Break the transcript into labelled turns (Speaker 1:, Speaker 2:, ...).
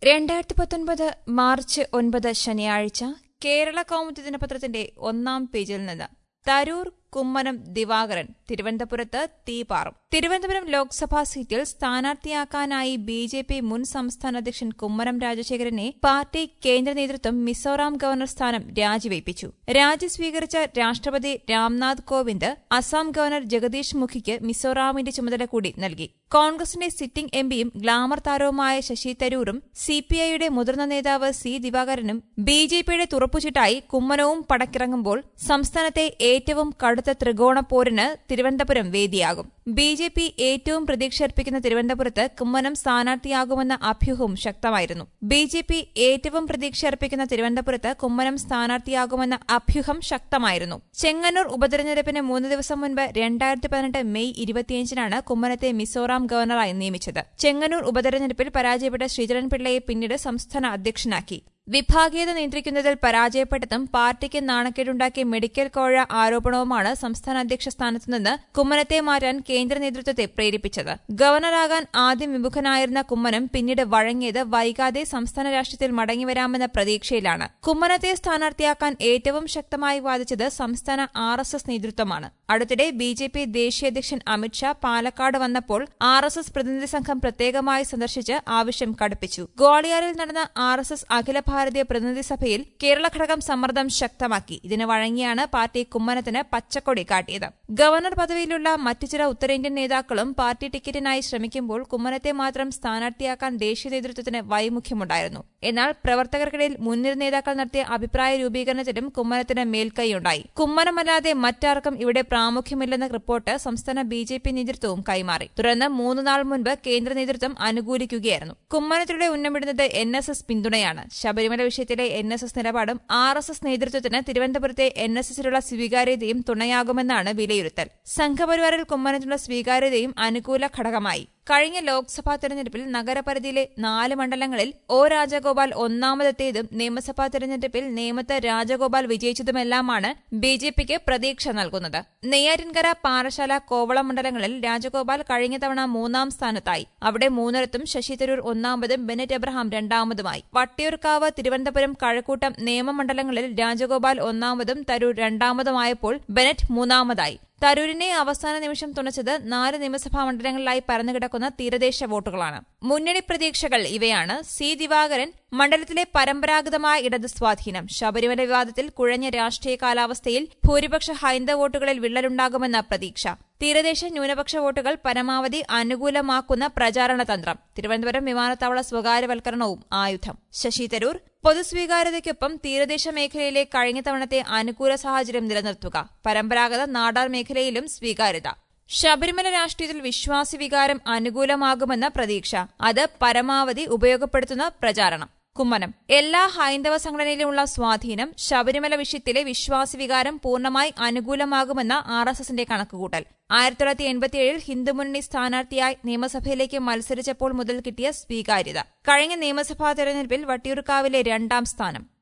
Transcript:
Speaker 1: രണ്ടായിരത്തി പത്തൊൻപത് മാർച്ച് ഒൻപത് ശനിയാഴ്ച കേരള കൗമുദി ദിനപത്രത്തിന്റെ ഒന്നാം പേജിൽ നിന്ന് തരൂർ കുമ്മനം ദിവാകരൻ തിരുവനന്തപുരത്ത് തീപാറും തിരുവനന്തപുരം ലോക്സഭാ സീറ്റിൽ സ്ഥാനാർത്ഥിയാക്കാനായി ബി ജെ പി മുൻ സംസ്ഥാന അധ്യക്ഷൻ കുമ്മനം രാജശേഖരനെ പാർട്ടി കേന്ദ്ര നേതൃത്വം മിസോറാം ഗവർണർ സ്ഥാനം രാജിവയ്പ്പിച്ചു രാജി സ്വീകരിച്ച രാഷ്ട്രപതി രാംനാഥ് കോവിന്ദ് അസം ഗവർണർ ജഗദീഷ് മുഖിക്ക് മിസോറാമിന്റെ ചുമതല കൂടി നൽകി കോൺഗ്രസിന്റെ സിറ്റിംഗ് എംപിയും ഗ്ലാമർ താരവുമായ ശശി തരൂരും സിപിഐയുടെ മുതിർന്ന നേതാവ് സി ദിവാകരനും ബി ജെ പിയുടെ തുറപ്പുചിട്ടായി കുമ്മനവും പടക്കിറങ്ങുമ്പോൾ സംസ്ഥാനത്തെ ഏറ്റവും കടുത്ത ത്രികോണ പോരിന് തിരുവനന്തപുരം വേദിയാകും ബി ജെ പി ഏറ്റവും പ്രതീക്ഷയർപ്പിക്കുന്ന തിരുവനന്തപുരത്ത് കുമ്മനം സ്ഥാനാർത്ഥിയാകുമെന്ന അഭ്യൂഹവും ശക്തമായിരുന്നു ബി ജെ പി ഏറ്റവും പ്രതീക്ഷയർപ്പിക്കുന്ന തിരുവനന്തപുരത്ത് കുമ്മനം സ്ഥാനാർത്ഥിയാകുമെന്ന അഭ്യൂഹം ശക്തമായിരുന്നു ചെങ്ങന്നൂർ ഉപതെരഞ്ഞെടുപ്പിന് മൂന്ന് ദിവസം മുൻപ് രണ്ടായിരത്തി പതിനെട്ട് മെയ് ഇരുപത്തിയഞ്ചിനാണ് കുമ്മനത്തെ മിസോറാം ഗവർണറായി നിയമിച്ചത് ചെങ്ങന്നൂർ ഉപതെരഞ്ഞെടുപ്പിൽ പരാജയപ്പെട്ട ശ്രീധരൻ പിള്ളയെ പിന്നീട് സംസ്ഥാന അധ്യക്ഷനാക്കി വിഭാഗീയത നിയന്ത്രിക്കുന്നതിൽ പരാജയപ്പെട്ടതും പാർട്ടിക്ക് നാണക്കേടുണ്ടാക്കിയ മെഡിക്കൽ കോഴ ആരോപണവുമാണ് സംസ്ഥാന അധ്യക്ഷ സ്ഥാനത്തുനിന്ന് കുമ്മനത്തെ മാറ്റാൻ കേന്ദ്ര നേതൃത്വത്തെ പ്രേരിപ്പിച്ചത് ഗവർണറാകാൻ ആദ്യം വിമുഖനായിരുന്ന കുമ്മനം പിന്നീട് വഴങ്ങിയത് വൈകാതെ സംസ്ഥാന രാഷ്ട്രീയത്തിൽ മടങ്ങിവരാമെന്ന പ്രതീക്ഷയിലാണ് കുമ്മനത്തെ സ്ഥാനാർത്ഥിയാക്കാൻ ഏറ്റവും ശക്തമായി വാദിച്ചത് സംസ്ഥാന ആർ എസ് എസ് നേതൃത്വമാണ് അടുത്തിടെ ബി ജെ പി ദേശീയ അധ്യക്ഷൻ അമിത്ഷാ പാലക്കാട് വന്നപ്പോൾ ആർ എസ് എസ് പ്രതിനിധി സംഘം പ്രത്യേകമായി സന്ദർശിച്ച് ആവശ്യം കടുപ്പിച്ചു ഗ്വാളിയാറിൽ നടന്ന ആർ എസ് എസ് അഖില ഭാരതീയ പ്രതിനിധി സഭയിൽ കേരള ഘടകം സമ്മർദ്ദം ശക്തമാക്കി ഇതിന് വഴങ്ങിയാണ് പാർട്ടി കുമ്മനത്തിന് പച്ചക്കൊടി കാട്ടിയത് ഗവർണർ പദവിയിലുള്ള മറ്റു ചില ഉത്തരേന്ത്യൻ നേതാക്കളും പാർട്ടി ടിക്കറ്റിനായി ശ്രമിക്കുമ്പോൾ കുമ്മനത്തെ മാത്രം സ്ഥാനാർത്ഥിയാക്കാൻ ദേശീയ നേതൃത്വത്തിന് വൈമുഖ്യമുണ്ടായിരുന്നു എന്നാൽ പ്രവർത്തകർക്കിടയിൽ മുൻനിര നേതാക്കൾ നടത്തിയ അഭിപ്രായ രൂപീകരണത്തിലും കുമ്മനത്തിന് മേൽക്കൈയുണ്ടായി കുമ്മനമല്ലാതെ മറ്റാർക്കും ഇവിടെ പ്രാമുഖ്യമില്ലെന്ന റിപ്പോർട്ട് സംസ്ഥാന ബി ജെ പി നേതൃത്വവും കൈമാറി തുടർന്ന് മൂന്ന് നാൾ മുൻപ് കേന്ദ്ര നേതൃത്വം അനുകൂലിക്കുകയായിരുന്നു കുമ്മനത്തിലൂടെ ഉന്നമിടുന്നത് എൻ എസ് എസ് പിന്തുണയാണ് ശബരിമല വിഷയത്തിലെ എൻ എസ് എസ് നിലപാടും ആർ എസ് എസ് നേതൃത്വത്തിന് തിരുവനന്തപുരത്തെ എൻ എസ് എസിലുള്ള സ്വീകാര്യതയും തുണയാകുമെന്നാണ് വിലയിരുത്തൽ സംഘപരിവാറിൽ കുമ്മനത്തിനുള്ള സ്വീകാര്യതയും അനുകൂല ഘടകമായി കഴിഞ്ഞ ലോക്സഭാ തെരഞ്ഞെടുപ്പിൽ നഗരപരിധിയിലെ നാല് മണ്ഡലങ്ങളിൽ ഒ രാജഗോപാൽ ഒന്നാമതെത്തിയതും നിയമസഭാ തെരഞ്ഞെടുപ്പിൽ നേമത്ത് രാജഗോപാൽ വിജയിച്ചതുമെല്ലാമാണ് ബി ജെ പിക്ക് പ്രതീക്ഷ നൽകുന്നത് നെയ്യാറ്റിൻകര പാറശാല കോവളം മണ്ഡലങ്ങളിൽ രാജഗോപാൽ കഴിഞ്ഞ തവണ മൂന്നാം സ്ഥാനത്തായി അവിടെ മൂന്നിടത്തും ശശി തരൂർ ഒന്നാമതും ബെനറ്റ് എബ്രഹാം രണ്ടാമതുമായി വട്ടിയൂർക്കാവ് തിരുവനന്തപുരം കഴക്കൂട്ടം നിയമമണ്ഡലങ്ങളിൽ രാജഗോപാൽ ഒന്നാമതും തരൂർ രണ്ടാമതുമായപ്പോൾ ബെനറ്റ് മൂന്നാമതായി തരൂരിനെ അവസാന നിമിഷം തുണച്ചത് നാല് നിയമസഭാ മണ്ഡലങ്ങളിലായി പരന്നുകിടക്കുന്ന തീരദേശ വോട്ടുകളാണ് മുന്നണി പ്രതീക്ഷകൾ ഇവയാണ് സി ദിവാകരൻ മണ്ഡലത്തിലെ പരമ്പരാഗതമായ ഇടത് സ്വാധീനം ശബരിമല വിവാദത്തിൽ കുഴഞ്ഞ രാഷ്ട്രീയ കാലാവസ്ഥയിൽ ഭൂരിപക്ഷ ഹൈന്ദവ വോട്ടുകളിൽ വിള്ളലുണ്ടാകുമെന്ന പ്രതീക്ഷ തീരദേശ ന്യൂനപക്ഷ വോട്ടുകൾ പരമാവധി അനുകൂലമാക്കുന്ന പ്രചാരണ തന്ത്രം തിരുവനന്തപുരം വിമാനത്താവള സ്വകാര്യവൽക്കരണവും ആയുധം ശശി തരൂർ പൊതുസ്വീകാര്യതയ്ക്കൊപ്പം തീരദേശ മേഖലയിലെ കഴിഞ്ഞ തവണത്തെ അനുകൂല സാഹചര്യം നിലനിർത്തുക പരമ്പരാഗത നാടാർ മേഖലയിലും സ്വീകാര്യത ശബരിമല രാഷ്ട്രീയത്തിൽ വിശ്വാസി വികാരം അനുകൂലമാകുമെന്ന പ്രതീക്ഷ അത് പരമാവധി ഉപയോഗപ്പെടുത്തുന്ന പ്രചാരണം കുമ്മനം എല്ലാ ഹൈന്ദവ സംഘടനയിലുമുള്ള സ്വാധീനം ശബരിമല വിഷയത്തിലെ വിശ്വാസി വികാരം പൂർണ്ണമായി അനുകൂലമാകുമെന്ന ആർ എസ് എസിന്റെ കണക്കുകൂട്ടൽ ആയിരത്തി തൊള്ളായിരത്തി എൺപത്തിയേഴിൽ ഹിന്ദുമുന്നണി സ്ഥാനാർത്ഥിയായി നിയമസഭയിലേക്ക് മത്സരിച്ചപ്പോൾ മുതൽ കിട്ടിയ സ്വീകാര്യത കഴിഞ്ഞ നിയമസഭാ തെരഞ്ഞെടുപ്പിൽ വട്ടിയൂർക്കാവിലെ രണ്ടാം സ്ഥാനം